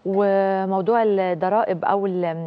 وموضوع الضرائب او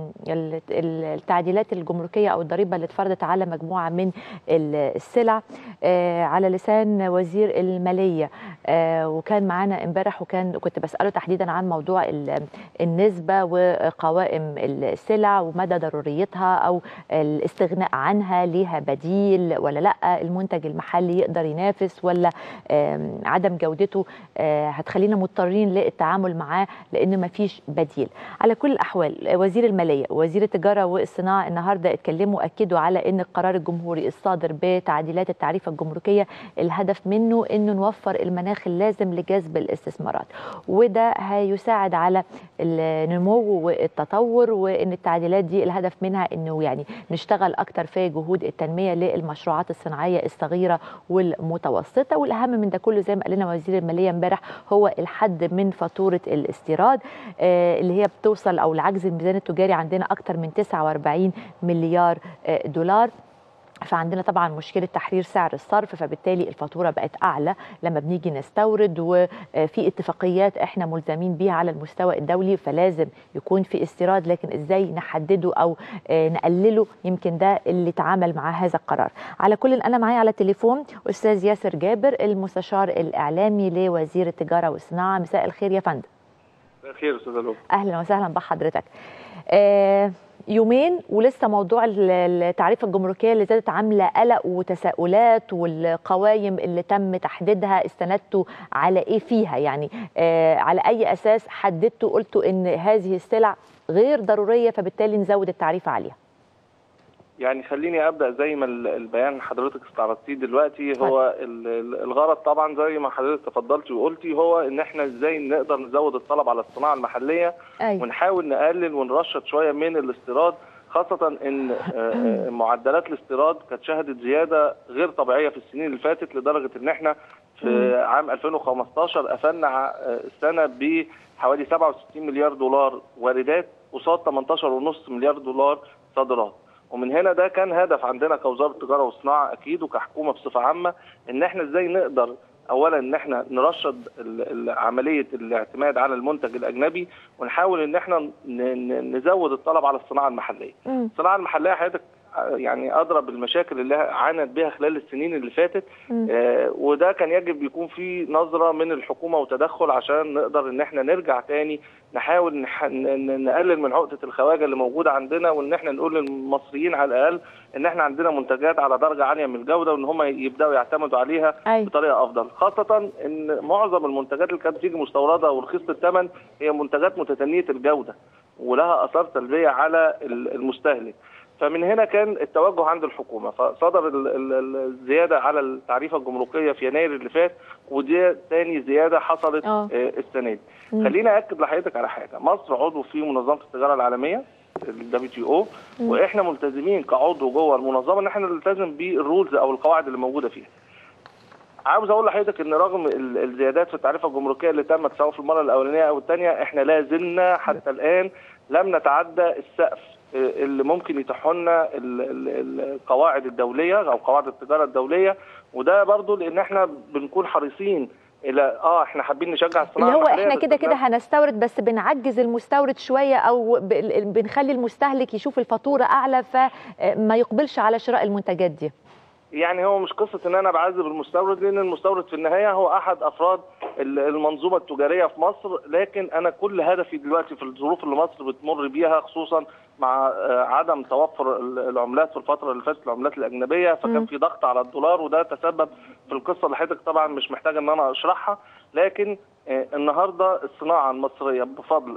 التعديلات الجمركيه او الضريبه اللي اتفرضت على مجموعه من السلع على لسان وزير الماليه وكان معانا امبارح وكان كنت بساله تحديدا عن موضوع النسبه وقوائم السلع ومدى ضروريتها او الاستغناء عنها ليها بديل ولا لا المنتج المحلي يقدر ينافس ولا عدم جودته هتخلينا مضطرين للتعامل معاه لان ما فيش بديل على كل الاحوال وزير الماليه وزير التجاره والصناعه النهارده اتكلموا اكدوا على ان القرار الجمهوري الصادر بتعديلات التعريفه الجمركيه الهدف منه انه نوفر المناخ اللازم لجذب الاستثمارات وده هيساعد على النمو والتطور وان التعديلات دي الهدف منها انه يعني نشتغل اكتر في جهود التنميه للمشروعات الصناعيه الصغيره والمتوسطه والاهم من ده كله زي ما قال لنا وزير الماليه امبارح هو الحد من فاتوره الاستيراد اللي هي بتوصل او العجز الميزان التجاري عندنا اكتر من 49 مليار دولار فعندنا طبعا مشكله تحرير سعر الصرف فبالتالي الفاتوره بقت اعلى لما بنيجي نستورد وفي اتفاقيات احنا ملزمين بيها على المستوى الدولي فلازم يكون في استيراد لكن ازاي نحدده او نقلله يمكن ده اللي اتعامل مع هذا القرار على كل انا معايا على التليفون استاذ ياسر جابر المستشار الاعلامي لوزير التجاره والصناعه مساء الخير يا فندم خير استاذ لو اهلا وسهلا بحضرتك آه يومين ولسه موضوع التعريفه الجمركيه اللي زادت عامله قلق وتساؤلات والقوائم اللي تم تحديدها استندتوا على ايه فيها يعني آه على اي اساس حددتوا قلتوا ان هذه السلع غير ضروريه فبالتالي نزود التعريفه عليها يعني خليني ابدا زي ما البيان حضرتك استعرضتيه دلوقتي هو الغرض طبعا زي ما حضرتك تفضلتي وقلتي هو ان احنا ازاي نقدر نزود الطلب على الصناعه المحليه أيوة. ونحاول نقلل ونرشد شويه من الاستيراد خاصة ان معدلات الاستيراد كانت شهدت زيادة غير طبيعية في السنين اللي فاتت لدرجة ان احنا في عام 2015 قفلنا السنة بحوالي 67 مليار دولار واردات قصاد 18.5 مليار دولار صادرات. ومن هنا ده كان هدف عندنا كوزاره التجاره والصناعه اكيد وكحكومه بصفه عامه ان احنا ازاي نقدر اولا ان احنا نرشد عمليه الاعتماد على المنتج الاجنبي ونحاول ان احنا نزود الطلب على الصناعه المحليه. الصناعه المحليه حضرتك يعني اضرب المشاكل اللي عانت بها خلال السنين اللي فاتت آه وده كان يجب يكون في نظره من الحكومه وتدخل عشان نقدر ان احنا نرجع تاني نحاول نح... نقلل من عقده الخواجه اللي موجوده عندنا وان احنا نقول للمصريين على الاقل ان احنا عندنا منتجات على درجه عاليه من الجوده وان هم يبداوا يعتمدوا عليها أي. بطريقه افضل خاصه ان معظم المنتجات اللي كانت بتيجي مستورده ورخيصه الثمن هي منتجات متدنيه الجوده ولها اثار سلبيه على المستهلك فمن هنا كان التوجه عند الحكومه فصدر الزياده على التعريفه الجمركيه في يناير اللي فات ودي ثاني زياده حصلت أوه. السنه دي خليني اكد لحضرتك على حاجه مصر عضو في منظمه التجاره العالميه الدبليو تي او واحنا ملتزمين كعضو جوه المنظمه ان احنا نلتزم بالرولز او القواعد اللي موجوده فيها عاوز اقول لحضرتك ان رغم الزيادات في التعريفه الجمركيه اللي تمت سواء في المره الاولانيه او الثانيه احنا لا زلنا حتى الان لم نتعدى السقف اللي ممكن يتيحوا لنا القواعد الدوليه او قواعد التجاره الدوليه وده برضو لان احنا بنكون حريصين الى اه احنا حابين نشجع الصناعه اللي هو احنا كده كده هنستورد بس بنعجز المستورد شويه او بنخلي المستهلك يشوف الفاتوره اعلى فما يقبلش على شراء المنتجات دي يعني هو مش قصه ان انا بعذب المستورد لان المستورد في النهايه هو احد افراد المنظومه التجاريه في مصر لكن انا كل هدفي دلوقتي في الظروف اللي مصر بتمر بيها خصوصا مع عدم توفر العملات في الفتره اللي فاتت العملات الاجنبيه فكان في ضغط على الدولار وده تسبب في القصه اللي حضرتك طبعا مش محتاج ان انا اشرحها لكن النهارده الصناعه المصريه بفضل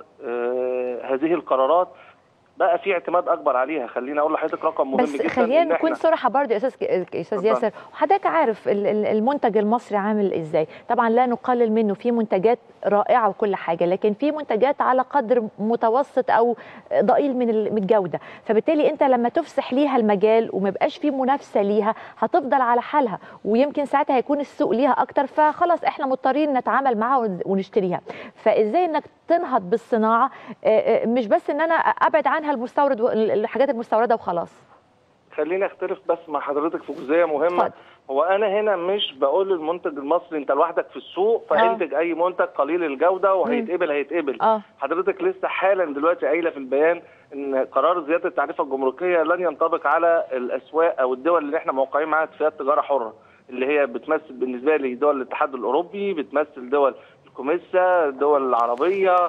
هذه القرارات بقى في اعتماد اكبر عليها خليني اقول لحضرتك رقم مهم بس جدا خلينا نكون صراحه برضه يا استاذ استاذ ياسر وحضرتك عارف المنتج المصري عامل ازاي طبعا لا نقلل منه في منتجات رائعه وكل حاجه لكن في منتجات على قدر متوسط او ضئيل من الجوده فبالتالي انت لما تفسح ليها المجال وما يبقاش في منافسه ليها هتفضل على حالها ويمكن ساعتها هيكون السوق ليها اكتر فخلاص احنا مضطرين نتعامل معاها ونشتريها فازاي انك تنهض بالصناعه مش بس ان انا ابعد عنها المستورد الحاجات المستورده وخلاص خليني اختلف بس مع حضرتك في جزئيه مهمه اتفضل. هو انا هنا مش بقول للمنتج المصري انت لوحدك في السوق فانتج اي منتج قليل الجوده وهيتقبل هيتقبل اه حضرتك لسه حالا دلوقتي قايله في البيان ان قرار زياده التعريفه الجمركيه لن ينطبق على الاسواق او الدول اللي احنا موقعين معاها اتفاقات تجاره حره اللي هي بتمثل بالنسبه لي دول الاتحاد الاوروبي بتمثل دول الكوميسا الدول العربيه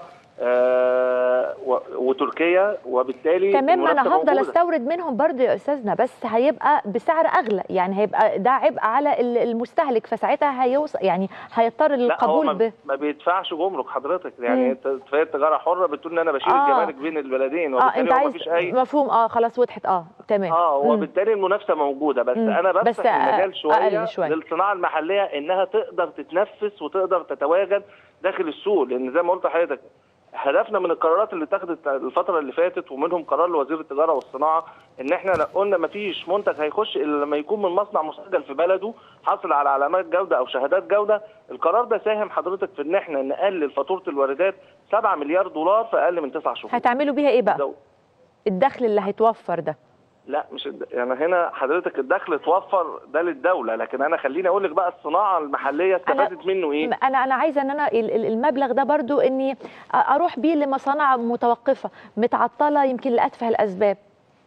آه و- وتركيا وبالتالي تمام ما المنافسة انا هفضل موجودة. استورد منهم برضه يا استاذنا بس هيبقى بسعر اغلى يعني هيبقى ده عبء على ال- المستهلك فساعتها هيوصل يعني هيضطر لا هو للقبول ما, ب ما بيدفعش جمرك حضرتك مم. يعني انت اتفاقيه تجاره حره بتقول ان انا بشيل آه. الجمارك بين البلدين اه وبالتالي انت هو عايز مفيش اي مفهوم اه خلاص وضحت اه تمام اه مم. وبالتالي المنافسه موجوده بس مم. انا بس بفتح المجال أقل شويه, شوية. للصناعه المحليه انها تقدر تتنفس وتقدر تتواجد داخل السوق لان زي ما قلت لحضرتك هدفنا من القرارات اللي اتخذت الفتره اللي فاتت ومنهم قرار لوزير التجاره والصناعه ان احنا قلنا ما فيش منتج هيخش الا لما يكون من مصنع مسجل في بلده حاصل على علامات جوده او شهادات جوده القرار ده ساهم حضرتك في ان احنا نقلل فاتوره الواردات 7 مليار دولار في اقل من 9 شهور هتعملوا بيها ايه بقى ده- الدخل اللي هيتوفر ده لا مش الد... يعني هنا حضرتك الدخل اتوفر ده للدوله لكن انا خليني اقول لك بقى الصناعه المحليه استفادت منه ايه؟ انا انا عايزه ان انا ال- ال- المبلغ ده برضو اني اروح بيه لمصانع متوقفه متعطله يمكن لاتفه الاسباب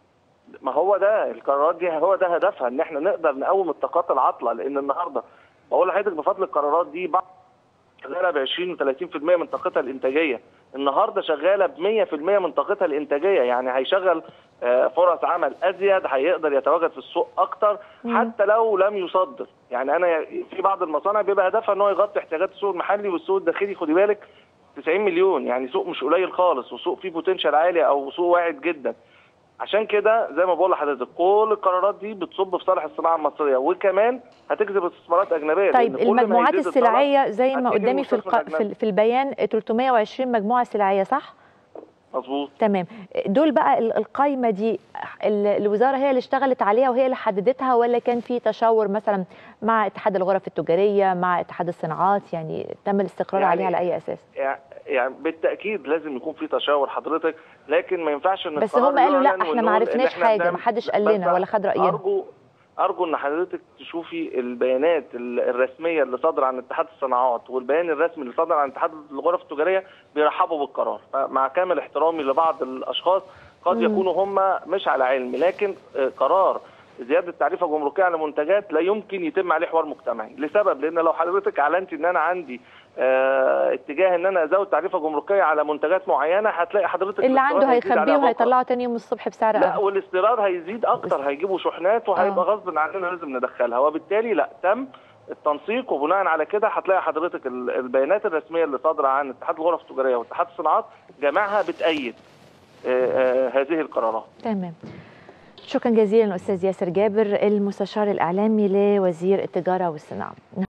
ما هو ده القرارات دي هو ده هدفها ان احنا نقدر نقوم الطاقات العاطله لان النهارده بقول لحضرتك بفضل القرارات دي بعض شغاله ب 20 و30% من طاقتها الانتاجيه النهارده شغاله ب 100% من طاقتها الانتاجيه يعني هيشغل آه، فرص عمل ازيد هيقدر يتواجد في السوق اكتر مم. حتى لو لم يصدر يعني انا في بعض المصانع بيبقى هدفها ان هو يغطي احتياجات السوق المحلي والسوق الداخلي خدي بالك 90 مليون يعني سوق مش قليل خالص وسوق فيه بوتنشال عالي او سوق واعد جدا عشان كده زي ما بقول لحضرتك كل القرارات دي بتصب في صالح الصناعه المصريه وكمان هتجذب استثمارات اجنبيه طيب لأن كل ما المجموعات يزيد الطلب السلعيه زي ما هتيجي قدامي في المستثمر الق... في, الأجنبي. ال- في البيان 320 مجموعه سلعيه صح مظبوط تمام دول بقى ال- القايمه دي ال- الوزاره هي اللي اشتغلت عليها وهي اللي حددتها ولا كان في تشاور مثلا مع اتحاد الغرف التجاريه مع اتحاد الصناعات يعني تم الاستقرار يعني عليها على اي اساس يعني يعني بالتاكيد لازم يكون في تشاور حضرتك لكن ما ينفعش ان بس القرار هم قالوا لا يعلن احنا ما ونقول إن عرفناش إحنا حاجه بنعمل- ما حدش قال بس لنا ولا خد راينا ارجو ارجو ان حضرتك تشوفي البيانات ال- الرسميه اللي صادره عن اتحاد الصناعات والبيان الرسمي اللي صادر عن اتحاد الغرف التجاريه بيرحبوا بالقرار مع كامل احترامي لبعض الاشخاص قد مم. يكونوا هم مش على علم لكن آه، قرار زياده التعريفه الجمركيه على منتجات لا يمكن يتم عليه حوار مجتمعي لسبب لان لو حضرتك اعلنت ان انا عندي آه، اتجاه ان انا ازود تعريفه جمركيه على منتجات معينه هتلاقي حضرتك اللي الاستيراد عنده هيزيد عليها هيخبيه بكرة. وهيطلعه تاني يوم الصبح بسعر لا اغلى والاستيراد هيزيد اكتر هيجيبوا شحنات وهيبقى آه. غصب عننا لازم ندخلها وبالتالي لا تم التنسيق وبناء على كده هتلاقي حضرتك ال- البيانات الرسميه اللي صادره عن اتحاد الغرف التجاريه واتحاد الصناعات جميعها بتأيد آه، آه، هذه القرارات تمام شكرا جزيلا استاذ ياسر جابر المستشار الاعلامي لوزير التجاره والصناعه